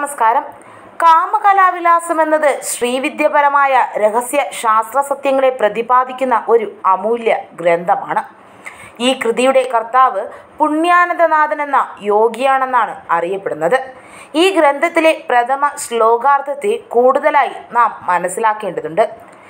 നമസ്കാരം കാമകലാവിലാസം എന്നത് ശ്രീവിദ്യപരമായ രഹസ്യ ശാസ്ത്ര സത്യങ്ങളെ പ്രതിപാദിക്കുന്ന ഒരു അമൂല്യ ഗ്രന്ഥമാണ് ഈ കൃതിയുടെ കർത്താവ് പുണ്യാനന്ദനാഥൻ എന്ന യോഗിയാണെന്നാണ് അറിയപ്പെടുന്നത് ഈ ഗ്രന്ഥത്തിലെ പ്രഥമ ശ്ലോകാർത്ഥത്തെ കൂടുതലായി നാം മനസ്സിലാക്കേണ്ടതുണ്ട്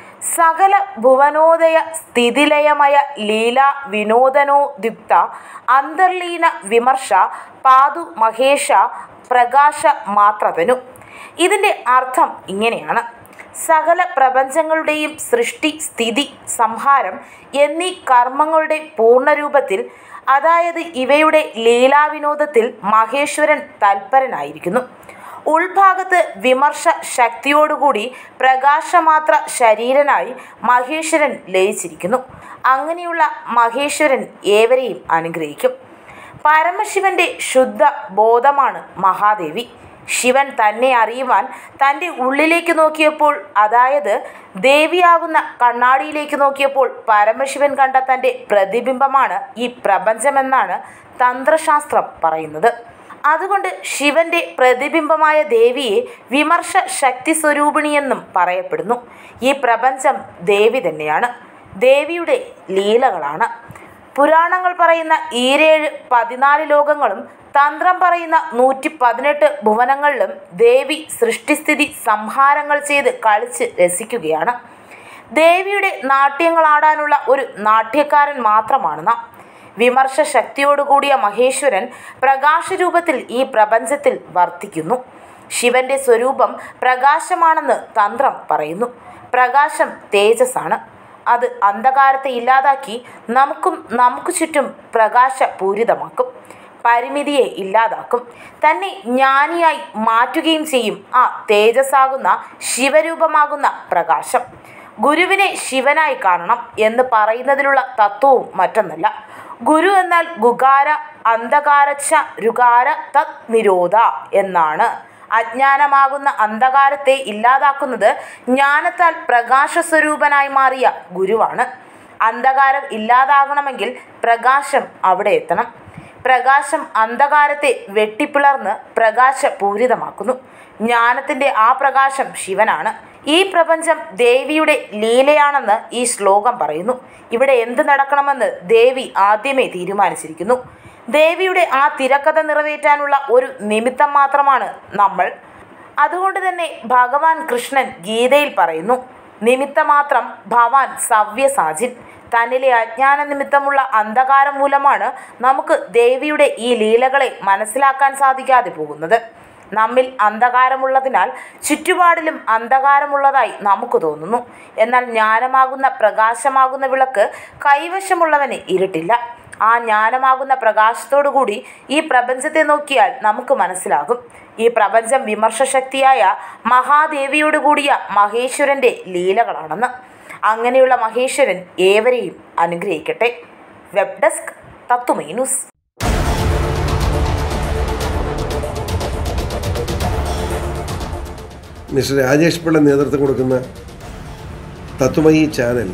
സകല ഭുവനോദയ സ്ഥിതിലയമയ ലീല വിനോദനോദ്യുക്ത അന്തർലീന വിമർശ പാതു മഹേഷ പ്രകാശ മാത്രതനു ഇതിൻ്റെ അർത്ഥം ഇങ്ങനെയാണ് സകല പ്രപഞ്ചങ്ങളുടെയും സൃഷ്ടി സ്ഥിതി സംഹാരം എന്നീ കർമ്മങ്ങളുടെ പൂർണ്ണരൂപത്തിൽ അതായത് ഇവയുടെ ലീലാവിനോദത്തിൽ മഹേശ്വരൻ തൽപരനായിരിക്കുന്നു ഉൾഭാഗത്ത് വിമർശ ശക്തിയോടുകൂടി പ്രകാശമാത്ര ശരീരനായി മഹേശ്വരൻ ലയിച്ചിരിക്കുന്നു അങ്ങനെയുള്ള മഹേശ്വരൻ ഏവരെയും അനുഗ്രഹിക്കും പരമശിവന്റെ ശുദ്ധ ബോധമാണ് മഹാദേവി ശിവൻ തന്നെ അറിയുവാൻ തൻ്റെ ഉള്ളിലേക്ക് നോക്കിയപ്പോൾ അതായത് ദേവിയാകുന്ന കണ്ണാടിയിലേക്ക് നോക്കിയപ്പോൾ പരമശിവൻ കണ്ട തൻ്റെ പ്രതിബിംബമാണ് ഈ പ്രപഞ്ചമെന്നാണ് തന്ത്രശാസ്ത്രം പറയുന്നത് അതുകൊണ്ട് ശിവന്റെ പ്രതിബിംബമായ ദേവിയെ വിമർശ ശക്തി സ്വരൂപിണിയെന്നും പറയപ്പെടുന്നു ഈ പ്രപഞ്ചം ദേവി തന്നെയാണ് ദേവിയുടെ ലീലകളാണ് പുരാണങ്ങൾ പറയുന്ന ഈരേഴ് പതിനാല് ലോകങ്ങളും തന്ത്രം പറയുന്ന നൂറ്റി പതിനെട്ട് ഭുവനങ്ങളിലും ദേവി സൃഷ്ടിസ്ഥിതി സംഹാരങ്ങൾ ചെയ്ത് കളിച്ച് രസിക്കുകയാണ് ദേവിയുടെ നാട്യങ്ങളാടാനുള്ള ഒരു നാട്യക്കാരൻ മാത്രമാണ് നാം വിമർശ ശക്തിയോടുകൂടിയ മഹേശ്വരൻ പ്രകാശരൂപത്തിൽ ഈ പ്രപഞ്ചത്തിൽ വർത്തിക്കുന്നു ശിവന്റെ സ്വരൂപം പ്രകാശമാണെന്ന് തന്ത്രം പറയുന്നു പ്രകാശം തേജസ്സാണ് അത് അന്ധകാരത്തെ ഇല്ലാതാക്കി നമുക്കും നമുക്ക് ചുറ്റും പ്രകാശപൂരിതമാക്കും പരിമിതിയെ ഇല്ലാതാക്കും തന്നെ ജ്ഞാനിയായി മാറ്റുകയും ചെയ്യും ആ തേജസ്സാകുന്ന ശിവരൂപമാകുന്ന പ്രകാശം ഗുരുവിനെ ശിവനായി കാണണം എന്ന് പറയുന്നതിലുള്ള തത്വവും മറ്റൊന്നല്ല ഗുരു എന്നാൽ ഗുകാര അന്ധകാരച്ച രുകാര തത് നിരോധ എന്നാണ് അജ്ഞാനമാകുന്ന അന്ധകാരത്തെ ഇല്ലാതാക്കുന്നത് ജ്ഞാനത്താൽ പ്രകാശസ്വരൂപനായി മാറിയ ഗുരുവാണ് അന്ധകാരം ഇല്ലാതാകണമെങ്കിൽ പ്രകാശം അവിടെ എത്തണം പ്രകാശം അന്ധകാരത്തെ വെട്ടിപ്പിളർന്ന് പ്രകാശപൂരിതമാക്കുന്നു ജ്ഞാനത്തിൻ്റെ ആ പ്രകാശം ശിവനാണ് ഈ പ്രപഞ്ചം ദേവിയുടെ ലീലയാണെന്ന് ഈ ശ്ലോകം പറയുന്നു ഇവിടെ എന്ത് നടക്കണമെന്ന് ദേവി ആദ്യമേ തീരുമാനിച്ചിരിക്കുന്നു ദേവിയുടെ ആ തിരക്കഥ നിറവേറ്റാനുള്ള ഒരു നിമിത്തം മാത്രമാണ് നമ്മൾ അതുകൊണ്ട് തന്നെ ഭഗവാൻ കൃഷ്ണൻ ഗീതയിൽ പറയുന്നു നിമിത്തമാത്രം ഭവാൻ സവ്യസാജിൻ തന്നിലെ അജ്ഞാന നിമിത്തമുള്ള അന്ധകാരം മൂലമാണ് നമുക്ക് ദേവിയുടെ ഈ ലീലകളെ മനസ്സിലാക്കാൻ സാധിക്കാതെ പോകുന്നത് നമ്മിൽ അന്ധകാരമുള്ളതിനാൽ ചുറ്റുപാടിലും അന്ധകാരമുള്ളതായി നമുക്ക് തോന്നുന്നു എന്നാൽ ജ്ഞാനമാകുന്ന പ്രകാശമാകുന്ന വിളക്ക് കൈവശമുള്ളവന് ഇരുട്ടില്ല ആ ജ്ഞാനമാകുന്ന പ്രകാശത്തോടുകൂടി ഈ പ്രപഞ്ചത്തെ നോക്കിയാൽ നമുക്ക് മനസ്സിലാകും ഈ പ്രപഞ്ചം വിമർശശക്തിയായ മഹാദേവിയോട് കൂടിയ മഹേശ്വരൻ്റെ ലീലകളാണെന്ന് അങ്ങനെയുള്ള മഹേശ്വരൻ ഏവരെയും അനുഗ്രഹിക്കട്ടെ web desk Tattvamayi news mister Rajesh Pillai നേതൃത്വം കൊടുക്കുന്ന തത്വമയി ചാനൽ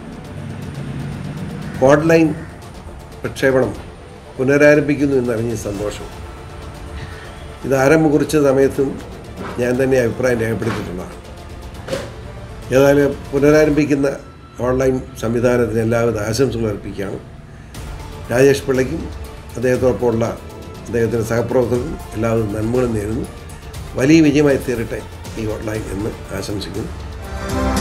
ഓൺലൈൻ പ്രക്ഷേപണം പുനരാരംഭിക്കുന്നു എന്നറിഞ്ഞ സന്തോഷം ഇത് ആരംഭം കുറിച്ച സമയത്തും ഞാൻ തന്നെ അഭിപ്രായം രേഖപ്പെടുത്തിയിട്ടുള്ളതാണ് ഏതായാലും പുനരാരംഭിക്കുന്ന ഓൺലൈൻ സംവിധാനത്തിന് എല്ലാവിധ ആശംസകൾ അർപ്പിക്കുകയാണ് രാജേഷ് പിള്ളയ്ക്കും അദ്ദേഹത്തോടൊപ്പമുള്ള അദ്ദേഹത്തിൻ്റെ സഹപ്രവർത്തകർക്കും എല്ലാവിധ നന്മകളും നേരുന്നു വലിയ വിജയമായി തീരട്ടെ ഈ ഓൺലൈൻ എന്ന് ആശംസിക്കുന്നു